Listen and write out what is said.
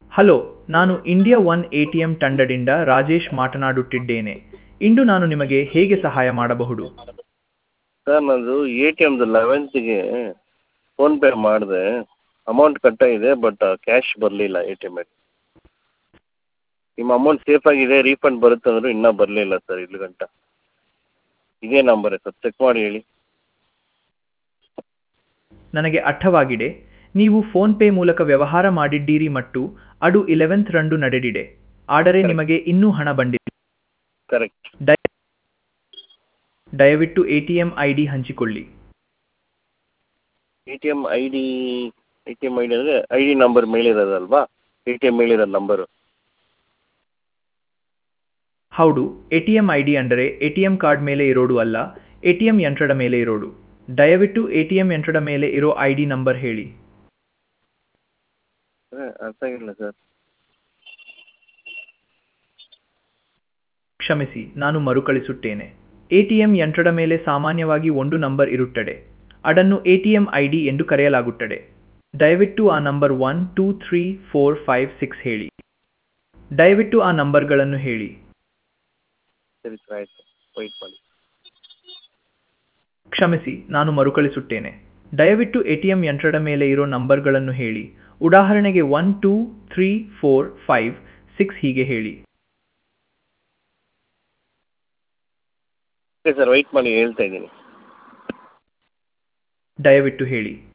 hello ನಾನು India one A T M ತಂಡದಿಂದ ರಾಜೇಶ್ ಮಾತನಾಡುತ್ತಿದ್ದೇನೆ ಇಂದು ನಾನು ನಿಮಗೆ ಹೇಗೆ ಸಹಾಯ ಮಾಡಬಹುದು ಸರ್ ನನ್ನದು ಎ ಟಿ ಎಮ್ದು ಲೆವೆಂತಿಗೆ ಫೋನ್ಪೇ ಮಾಡಿದೆ ಅಮೌಂಟ್ ಕಟ್ಟಾಗಿದೆ ಬಟ್ ಕ್ಯಾಶ್ ಬರಲಿಲ್ಲ ಎ ಟಿ ಎಮ್ಗೆ ನಿಮ್ಮ ಅಮೌಂಟ್ ಸೇಫಾಗಿದೆ ರೀಫಂಡ್ ಬರುತ್ತೆ ಅಂದರು ಇನ್ನೂ ಬರಲಿಲ್ಲ ಸರ್ ಇಲ್ಲಿ ಗಂಟ ಇದೇ ನಂಬರೇ ಸರ್ ಚೆಕ್ ಮಾಡಿ ಹೇಳಿ ನನಗೆ ಅರ್ಥವಾಗಿದೆ ನೀವು ಫೋನ್ಪೇ ಮೂಲಕ ವ್ಯವಹಾರ ಮಾಡಿದ್ದೀರಿ ಮತ್ತು ಅದು ಇಲೆವೆಂತ್ ರಂದು ನಡೆದಿದೆ ಆದರೆ ನಿಮಗೆ ಇನ್ನೂ ಹಣ ಬಂದಿಲ್ಲ ಕರೆಕ್ಟ್ ದಯ ದಯವಿಟ್ಟು A T M I D ಹಂಚಿಕೊಳ್ಳಿ A T M I D A T M I D ಅಂದರೆ ಐ ಡಿ ನಂಬರ್ ಮೇಲಿರೋದಲ್ವಾ ಎ ಟಿ ಎಮ್ ಮೇಲಿರೋ ನಂಬರು ಹೌದು A T M I D ಅಂದರೆ ಎ ಟಿ ಎಂ ಕಾರ್ಡ್ ಮೇಲೆ ಇರೋದು ಅಲ್ಲ A T M ಯಂತ್ರದ ಮೇಲೆ ಇರೋದು ದಯವಿಟ್ಟು ಎ ಟಿ ಎಂ ಯಂತ್ರದ ಮೇಲೆ ಇರೋ ಐ ಡಿ ನಂಬರ್ ಹೇಳಿ ಅರ್ಥ ಆಗಿಲ್ಲ ಸರ್ ಕ್ಷಮಿಸಿ ನಾನು ಮರುಕಳಿಸುತ್ತೇನೆ ಎ ಟಿ ಎಂ ಯಂತ್ರದ ಮೇಲೆ ಸಾಮಾನ್ಯವಾಗಿ ಒಂದು ನಂಬರ್ ಇರುತ್ತದೆ ಅದನ್ನು A T M I D ಎಂದು ಕರೆಯಲಾಗುತ್ತದೆ ದಯವಿಟ್ಟು ಆ number one two three four five six ಹೇಳಿ ದಯವಿಟ್ಟು ಆ ನಂಬರ್ಗಳನ್ನು ಹೇಳಿ ಸರಿ ಸರ್ ಆಯಿತು ವೆಯ್ಟ್ ಮಾಡಿ ಕ್ಷಮಿಸಿ ನಾನು ಮರುಕಳಿಸುತ್ತೇನೆ ದಯವಿಟ್ಟು ಎ ಟಿ ಎಂ ಯಂತ್ರದ ಮೇಲೆ ಇರೋ ನಂಬರ್ಗಳನ್ನು ಹೇಳಿ ಉದಾಹರಣೆಗೆ one two three four five six ಹೀಗೆ ಹೇಳಿ ಓಕೆ ಸರ್ ವೆಯ್ಟ್ ಮಾಡಿ ಹೇಳ್ತಾ ಇದ್ದೀನಿ ದಯವಿಟ್ಟು ಹೇಳಿ